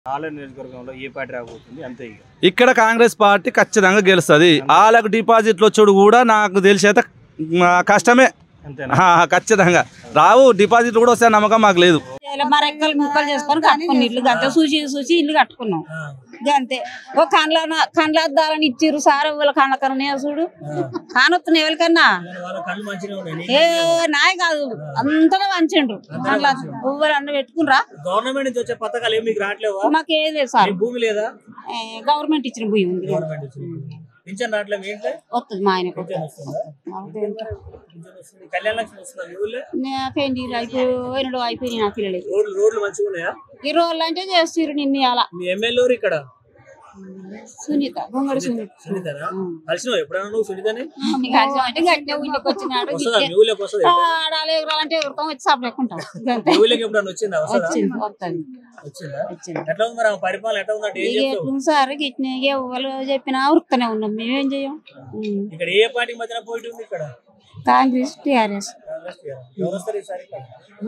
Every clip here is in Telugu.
ఆలయ నియోజకవర్గంలో ఏ పార్టీ రాబోతుంది అంతే ఇక ఇక్కడ కాంగ్రెస్ పార్టీ ఖచ్చితంగా గెలుస్తుంది వాళ్ళకు డిపాజిట్లు వచ్చుడు కూడా నాకు తెలిసి అయితే ఆ, కష్టమే అంతేనా ఆ, ఖచ్చితంగా రావు డిపాజిట్లు కూడా వస్తే నమ్మకం మాకు లేదు మా రెక్కలు ముక్కలు చేసుకొని కట్టుకుని ఇల్లు గంతే చూసి చూసి ఇల్లు కట్టుకున్నాం గంతే ఓ కండ్ల కండ్ల అద్దాలని ఇచ్చిర్రు సార్ వాళ్ళ కండ్ల కన్నా చూడు కానొస్తున్నాయి ఎవరికన్నా ఏ నాయ కాదు అంతగా వంచిండ్రు కండ్ల ఎవ్వరు అన్న పెట్టుకున్రా గవర్నమెంట్ నుంచి వచ్చే పథకాలు ఏమి మీకు రావట్లేవా మాకు ఏది లేదు సార్ భూమి లేదా ఏ, గవర్నమెంట్ ఇచ్చిన భూమి ఉంది గవర్నమెంట్ నుంచి పింఛన్ రావట్లేదు మీ ఇంట్లో వస్తుంది మా ఆయనకు పింఛన్ వస్తుందా పింఛన్ వస్తుంది కళ్యాణ లక్ష్మి వస్తుందా మీ ఊళ్ళో పెండి అయిపోయినాడు అయిపోయినాయి నా పిల్లలు రోడ్లు రోడ్లు మంచిగా ఉన్నాయా ఈ రోజులు అంటే చేస్తారు నిన్న అలా మీ ఎమ్మెల్యే ఇక్కడ సునీత గొంగడి సునీత సునీతనా కలిసినావు ఎప్పుడైనా నువ్వు సునీతని నీకు అర్థం అంటే గట్టిగా ఊళ్ళోకి వచ్చినాడు వస్తుందా మీ ఊళ్ళోకి వస్తుంది ఆడాలి ఎగరాలంటే ఎగురుతాం వచ్చి సపలేకుంటాం మీ ఊళ్ళోకి ఎప్పుడైనా వచ్చిందా వస్తుందా వచ్చింది వస్తుంది వచ్చిందా వచ్చింది ఎట్లా ఉంది మరి ఆమె పరిపాలన ఎట్లా ఉందంటే ఏం ఇక చెప్తావు ఎట్లుంది సార్ గిట్న ఎవరు చెప్పినా ఉరుకుతూనే ఉన్నాం మేమేం చేయం ఉమ్. ఇక్కడ ఏ పార్టీ మధ్యన పోటీ ఉంది ఇక్కడ కాంగ్రెస్ టిఆర్ఎస్ ఎవరు వస్తారు ఈసారి ఇక్కడ?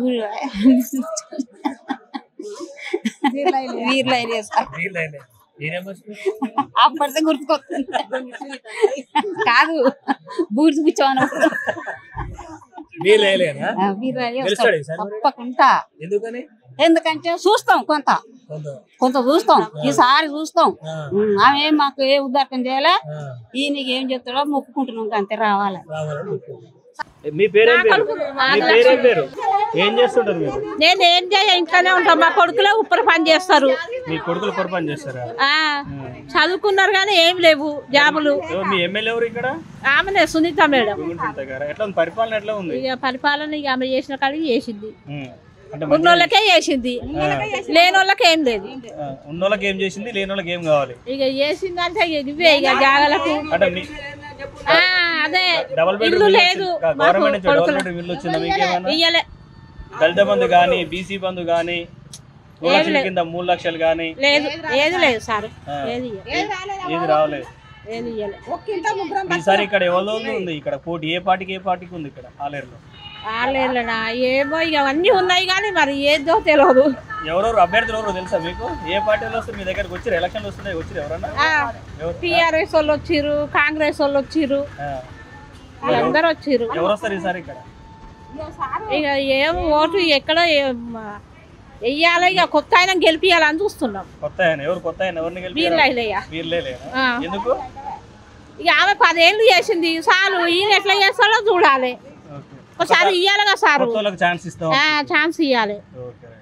వీర్లైన సార్ వీళ్ళైనా. నేనేం వస్తుంది? అప్పటిదే గుర్తుకొస్తుంది కాదు బూడిది కూర్చోను వీళ్ళైనా? వీర్లైన గెలుస్తాడు ఈసారి మరి? తప్పకుండా ఎందుకని ఎందుకంటే చూస్తాం కొంత కొంత కొంత చూస్తాం ఈసారి చూస్తాం ఆ, ఉమ్, ఆమె మాకు ఏ ఉద్దాటం చేయాలా ఆ, ఈయనకి ఏం చెప్తాడో మొక్కుకుంటున్నాం అంతే రావాలి రావాలని చెప్తున్నా. మీ పేరేం పేరు మీ పేరేం పేరు ఏం చేస్తుంటారు మీరు నేను ఏం చేయ ఇంట్లోనే ఉంటాం మా కొడుకులే ఉప్పర పని చేస్తారు మీ కొడుకులు పొరపాటు చేస్తారా ఆ చదువుకున్నారు కానీ ఏం లేవు జాబులు ఎవరు మీ ఎమ్మెల్యే ఎవరు ఇక్కడ ఆమెనే సునీత మేడం గుంటుంటా గారా ఎట్లా ఉంది పరిపాలన ఎట్లా ఉంది ఇక పరిపాలన ఇక ఆమె చేసిన కాడికి చేసింది ఉమ్. అంటే ఉన్నోళ్ళకే చేసింది లేని వాళ్ళకి ఏం లేదు ఆ, ఉన్నోళ్ళకి ఏం చేసింది లేని వాళ్ళకి ఏం కావాలి ఇక చేసింది అంటే ఇక ఇవే ఇక జాగలకు అంటే మీ ఆ, అదే డబల్ ఇల్లు బెడ్రూమ్ లేదు మాకు గవర్నమెంట్ నుంచి డబల్ కొడుకులు బెడ్రూమ్ ఇల్లు వచ్చిందా మీకేమన్నా ఇయ్యలే దళిత బంధు కానీ బీసీ బంధు కానీ మూడు లక్షల కింద మూడు లక్షలు కానీ లేదు ఏది లేదు సార్ ఏది ఇయ్యలే. ఏది రావలేదు ఏది ఇయ్యలే ఈసారి ఇక్కడ ఎవరిలో ఉంది ఇక్కడ పోటీ ఏ పార్టీకి ఏ పార్టీకి ఉంది ఇక్కడ ఆలేరులో ఆలేళ్ళనా ఏమో ఇక అన్నీ ఉన్నాయి కానీ మరి ఏదో తెలియదు ఎవరెవరు అభ్యర్థులు ఎవరు తెలుసా మీకు ఏ పార్టీలో వస్తారు మీ దగ్గరకు వచ్చారు ఎలక్షన్లు వస్తున్నాయి వచ్చారు ఎవరన్నా ఎవరు టిఆర్ఎస్ వాళ్ళు వచ్చిర్రు కాంగ్రెస్ వాళ్ళు వచ్చిర్రు ఆ. అందరు వచ్చిర్రు ఎవరు వస్తారు ఈసారి ఇక్కడ ఇక ఏం ఓటు ఎక్కడ వెయ్యాలి ఇక కొత్త ఆయన గెలిపియాలని చూస్తున్నాం కొత్త ఆయన ఎవరు కొత్త ఆయన ఎవరిని వీళ్ళు గెలిపారు అయిలయ్య వీళ్ళే లేరా ఆ. ఎందుకు ఇక ఆమె పదేళ్ళు చేసింది చాలు ఈయన ఎట్లా చేస్తాడో చూడాలి ఓకే ఒకసారి ఇయ్యాలిగా సారు కొత్త వాళ్ళకి ఛాన్స్ ఇస్తాం ఛాన్స్ ఇవ్వాలి ఓకే